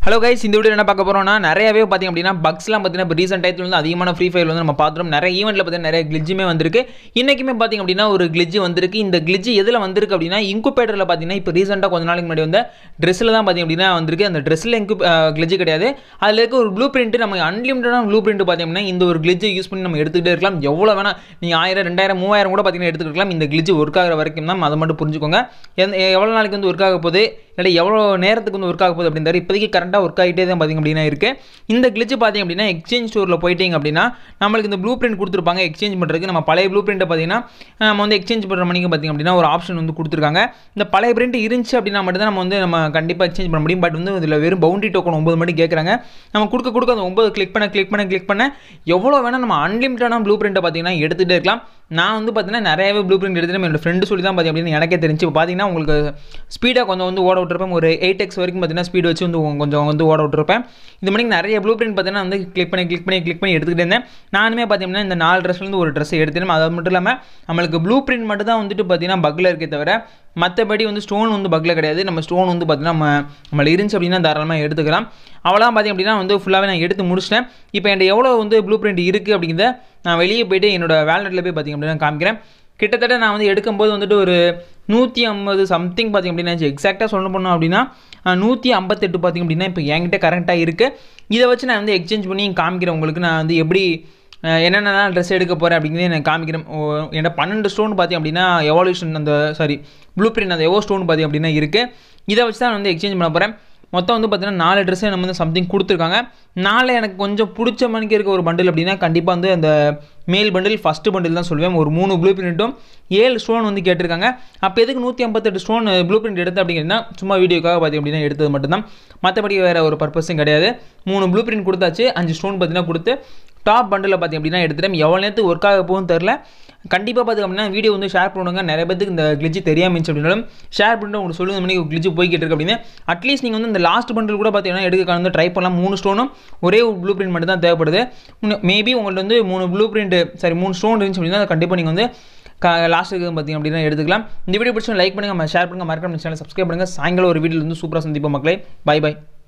hello guys இந்த video என்ன பார்க்க போறோம்னா நிறையவே பார்த்தீங்க அப்படின்னா பக்ஸ்லாம் பார்த்தீங்கன்னா இப்போ ரீசெண்ட் டயத்தில் வந்து அதிகமான ஃப்ரீ ஃபயர் வந்து நம்ம பார்த்துறோம் நிறைய ஈவெண்ட்டில் பார்த்தீங்கன்னா நிறைய கிளிஜுமே வந்திருக்கு இன்றைக்குமே பார்த்தீங்க அப்படின்னா ஒரு கிளிஜ் வந்திருக்கு இந்த கிளிஜ் எதில் வந்திருக்கு அப்படின்னா இன்குபேட்டரில் பார்த்தீங்கன்னா இப்போ ரீசெண்டாக கொஞ்ச நாளைக்கு முன்னாடி வந்த ட்ரெஸ்ஸில் தான் பார்த்தீங்க அப்படின்னா வந்திருக்கு அந்த ட்ரெஸ்ஸில் இன்கு கிளிஜ் கிடையாது அதில் இருக்க ஒரு ப்ளூ பிரிண்ட் நம்ம அன்லிமிட்டடான ப்ளூ பிரிண்ட் பார்த்தீங்கன்னா இந்த ஒரு கிளிஜை யூஸ் பண்ணி நம்ம எடுத்துக்கிட்டே இருக்கலாம் எவ்வளோ வேணால் நீங்கள் ஆயிரம் ரெண்டாயிரம் மூவாயிரம் கூட பார்த்தீங்கன்னா எடுத்துக்கலாம் இந்த கிளிஜ் ஒர்க் ஆகிற வரைக்கும் தான் அதை மட்டும் புரிஞ்சுக்கோங்க எந்த எவ்வளோ நாளைக்கு வந்து ஒர்க் ஆக போகுது இல்லை எவ்வளோ நேரத்துக்கு வந்து ஒர்க் ஆக போகுது அப்படின்றாரு இப்போதைக்கு கரண்ட்டாக ஒர்க் ஆகிட்டே தான் பார்த்திங்க அப்படின்னா இருக்குது இந்த கிளிச்சு பார்த்திங்க அப்படின்னா எக்ஸ்சேஞ்ச் ஸ்டோரில் போயிட்டீங்க அப்படின்னா நம்மளுக்கு இந்த ப்ளூ பிரிண்ட் கொடுத்துருப்பாங்க எக்ஸ்சேஞ்ச் பண்ணுறதுக்கு நம்ம பழைய ப்ளூ பிரிண்ட்டை பார்த்தீங்கன்னா நம்ம வந்து எக்ஸ்சேஞ்ச் பண்ணுற மணிக்கு பார்த்திங்க அப்படின்னா ஒரு ஆப்ஷன் வந்து கொடுத்துருக்காங்க இந்த பழைய பிரிண்ட் இருந்துச்சு அப்படின்னா மட்டும் தான் நம்ம வந்து நம்ம கண்டிப்பாக எக்ஸ்சேஞ்ச் பண்ண முடியும் பட் வந்து இதில் வெறும் பவுண்டரி டோக்கன் ஒம்பது மணி கேட்குறாங்க நம்ம கொடுக்க கொடுக்க அந்த ஒம்பது கிளிக் பண்ண கிளிக் பண்ண கிளிக் பண்ண எவ்வளோ வேணால் நம்ம அன்லிமிட்டடான ப்ளூ பிரிண்ட்டை பார்த்தீங்கன்னா எடுத்துகிட்டே இருக்கலாம் நான் வந்து பார்த்தீங்கன்னா நிறையவே ப்ளூ பிரிண்ட் எடுத்துட்டு என்னோட ஃப்ரெண்டு சொல்லி தான் பார்த்தீங்க அப்படின்னு எனக்கே தெரிஞ்சு இப்போ பார்த்தீங்கன்னா உங்களுக்கு ஸ்பீடாக கொஞ்சம் வந்து ஓட விட்டுருப்பேன் ஒரு எயிட் எக்ஸ் வரைக்கும் பார்த்தீங்கன்னா ஸ்பீடு வச்சு வந்து கொஞ்சம் வந்து ஓட விட்டுருப்பேன் இந்த மாதிரி நிறைய ப்ளூ பிரிண்ட் பார்த்தீங்கன்னா வந்து கிளிக் பண்ணி கிளிக் பண்ணி கிளிக் பண்ணி எடுத்துக்கிட்டே இருந்தேன் நானுமே பார்த்தீங்கன்னா இந்த நாலு ட்ரெஸ்லேருந்து ஒரு ட்ரெஸ் எடுத்துட்டேன் அது மட்டும் இல்லாமல் நம்மளுக்கு ப்ளூ பிரிண்ட் மட்டும் தான் வந்துட்டு பார்த்தீங்கன்னா பக்கில் இருக்கே தவிர மற்றபடி வந்து ஸ்டோன் வந்து பக்கில் கிடையாது நம்ம ஸ்டோன் வந்து பார்த்தீங்கன்னா நம்ம நம்மள இருந்துச்சு அப்படின்னா தாராளமாக எடுத்துக்கலாம் அவ்வளோதான் பார்த்திங்க அப்படின்னா வந்து ஃபுல்லாகவே நான் எடுத்து முடிச்சிட்டேன் இப்போ என்கிட்ட எவ்வளோ வந்து ப்ளூ பிரிண்ட் இருக்குது அப்படிங்கிறத நான் வெளியே போயிட்டு என்னோட வேலெட்டில் போய் பார்த்திங்க அப்படின்னா காமிக்கிறேன் கிட்டத்தட்ட நான் வந்து எடுக்கும்போது வந்துட்டு ஒரு நூற்றி ஐம்பது சம்திங் பார்த்திங்க அப்படின்னா எக்ஸாக்டாக சொல்ல போனோம் அப்படின்னா நூற்றி ஐம்பத்தெட்டு பார்த்திங்க அப்படின்னா இப்போ என்கிட்ட கரெக்டாக இருக்குது இதை வச்சு நான் வந்து எக்ஸ்சேஞ்ச் பண்ணி காமிக்கிறேன் உங்களுக்கு நான் வந்து எப்படி என்னென்ன ட்ரெஸ் எடுக்க போகிறேன் அப்படிங்கிறத நான் காமிக்கிறேன் என்கிட்ட பன்னெண்டு ஸ்டோன் பார்த்திங்க அப்படின்னா எவால்யூஷன் அந்த சாரி ப்ளூ பிரிண்ட் அந்த எவோ ஸ்டோன் பார்த்திங்க அப்படின்னா இருக்குது இதை வச்சு தான் வந்து எக்ஸ்சேஞ்ச் பண்ண போகிறேன் மொத்தம் வந்து பார்த்தீங்கன்னா நாலு ட்ரெஸ்ஸை நம்ம வந்து சம்திங் கொடுத்துருக்காங்க நாலு எனக்கு கொஞ்சம் பிடிச்ச மணிக்கு இருக்க ஒரு பண்டில் அப்படின்னா கண்டிப்பாக வந்து அந்த மேல் பண்டில் ஃபஸ்ட்டு பண்டில் தான் சொல்லுவேன் ஒரு மூணு ப்ளூ பிரிண்ட்டும் ஏழு ஸ்டோன் வந்து கேட்டிருக்காங்க அப்போ எதுக்கு நூற்றி ஐம்பத்தெட்டு ஸ்டோன் ப்ளூ பிரிண்ட் எடுத்து அப்படிங்கன்னா சும்மா வீடியோக்காக பார்த்திங்க அப்படின்னா எடுத்தது மட்டும்தான் மற்றபடி வேறு ஒரு பர்பஸும் கிடையாது மூணு ப்ளூ பிரிண்ட் கொடுத்தாச்சு அஞ்சு ஸ்டோன் பார்த்தீங்கன்னா கொடுத்து டாப் பண்டில் பார்த்திங்க அப்படின்னா எடுத்துட்டேன் எவ்வளோ நேரத்துக்கு ஒர்க் ஆக போகும் தெரில கண்டிப்பாக பார்த்திங்க அப்படின்னா வீடியோ வந்து ஷேர் பண்ணுங்க நிறைய பேருக்கு இந்த கிளிச்சு தெரியாமல் அப்படின்னாலும் ஷேர் பண்ணிட்டு உங்களுக்கு சொல்லுங்க மணி கிளிச்சு போய்கிட்டு இருக்கு அப்படின்னு அட்லீஸ்ட் நீங்கள் வந்து இந்த லாஸ்ட் பண்டில் கூட பார்த்தீங்கன்னா எடுக்க வந்து ட்ரை பண்ணலாம் மூணு ஸ்டோனும் ஒரே ஒரு ப்ளூ பிரிண்ட் மட்டும் தான் தேவைப்படுது மேபி உங்கள்ட்ட வந்து மூணு ப்ளூ பிரிண்ட் சாரி மூணு ஸ்டோன் இருந்துச்சு அப்படின்னா கண்டிப்பாக நீங்கள் வந்து லாஸ்ட்டுக்கு பார்த்திங்க அப்படின்னா எடுத்துக்கலாம் இந்த வீடியோ பிடிச்சி லைக் பண்ணுங்கள் ஷேர் பண்ணுங்கள் மறக்காம சேனல் சப்ஸ்கிரைப் பண்ணுங்கள் சாயங்காலம் ஒரு வீடியோ வந்து சூப்பராக சந்திப்போம் மக்களே பை பை